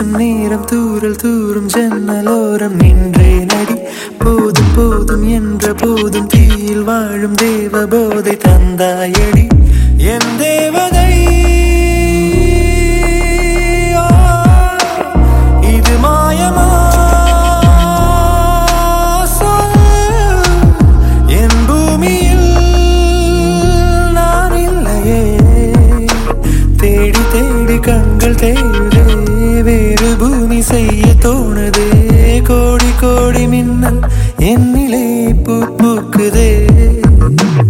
பேசும் நேரம் தூரல் தூரும் ஜன்னலோரம் நின்றே நடி போதும் போதும் என்ற போதும் தீயில் வாழும் தேவ போதை தந்தாயடி என் தேவதை ஓ, இது மாயமா சொல். என் பூமியில் நான் இல்லையே தேடி தேடி கண்கள் தேடுதே வேறு பூமி செய்ய தோணுதே கோடி கோடி மின்னல் என்னிலே